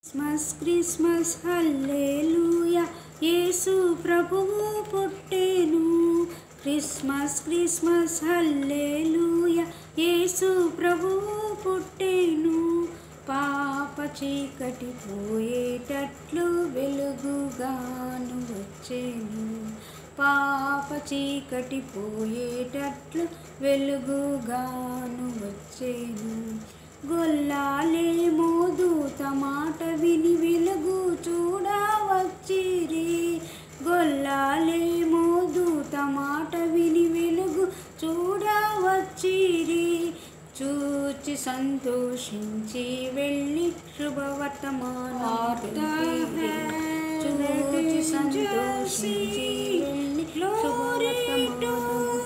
Christmas Christmas హల్లెలూయా యేసు ప్రభువు పుట్టెను Christmas Christmas హల్లెలూయా యేసు ప్రభువు పుట్టెను పాప చీకటి పోయేటట్లు వెలుగుగాను వచ్చెను పాప చీకటి పోయేటట్లు వెలుగుగాను వచ్చెను గొల్లాలేమో దూత మాట విని వెలుగు చూడవచ్చిరి గొల్లాలేమో దూత మాట విని వెలుగు చూడవచ్చిరి చూచి సంతోషించి వెళ్ళి శుభవర్తమానం చూచి సంతోషించి వెళ్ళి శుభవర్తమానం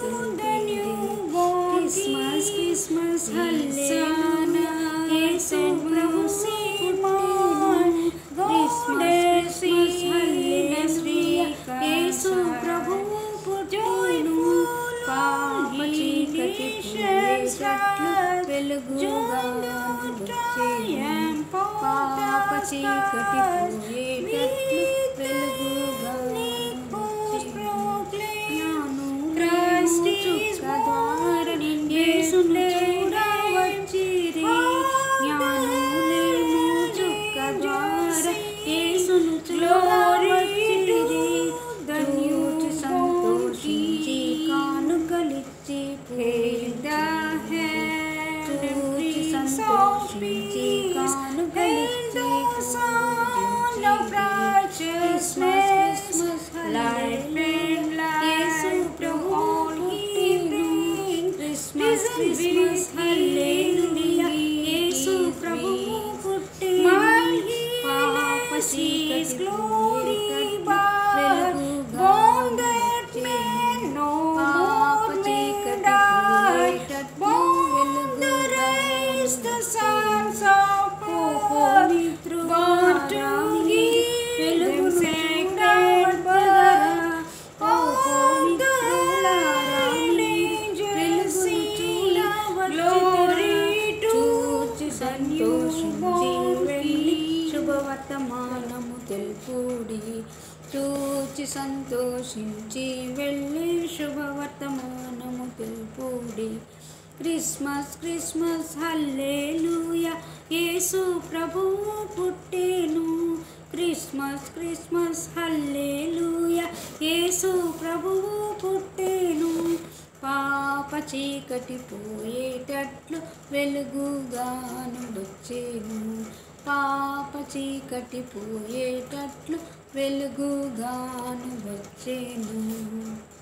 క్రిస్మస్ క్రిస్మస్ హల్లెలూయా యేసు ప్రభు పుట్టెను క్రిస్మస్ క్రిస్మస్ హల్లెలూయా యేసు ప్రభు పుట్టెను పాప చీకటి పోయేటట్లు వెలుగుగా వచ్చెను పాప చీకటి పోయేటట్లు వెలుగుగా వచ్చెను జ్ఞానులేమో చుక్క ద్వారా యేసును చూడవచ్చిరి జ్ఞానులేమో చుక్క ద్వారా యేసును చూడవచ్చిరి ధన్యుచి సంతోషించి కానుకలిచ్చి చూచి సంతోషించి కానుకలిచ్చి క్రిస్మస్ యేసు ప్రభు పుట్టెను క్రిస్మస్ క్రిస్మస్ హల్లెలూయా యేసు ప్రభువు పుట్టెను పాప చీకటి పోయేటట్లు వెలుగుగా పాప చీకటి పోయేటట్లు వెలుగుగా పవిత్రువారామి వెలుగును చూడవద్దరా ఓ పవిత్రులారామి వెలుగును చూడవచ్చితిరి చూచి సంతోషించి వెళ్ళి శుభవర్తమానము తెలుపుడి చూచి సంతోషించి వెళ్ళి శుభవర్తమానము తెలుపుడి క్రిస్మస్ క్రిస్మస్ హల్లెలూయా యేసు ప్రభువు పుట్టెను క్రిస్మస్ క్రిస్మస్ హల్లెలూయా యేసు ప్రభువు పుట్టెను పాప చీకటి పోయేటట్లు వెలుగుగాను వచ్చేను పాప చీకటి పోయేటట్లు వెలుగుగాను వచ్చేను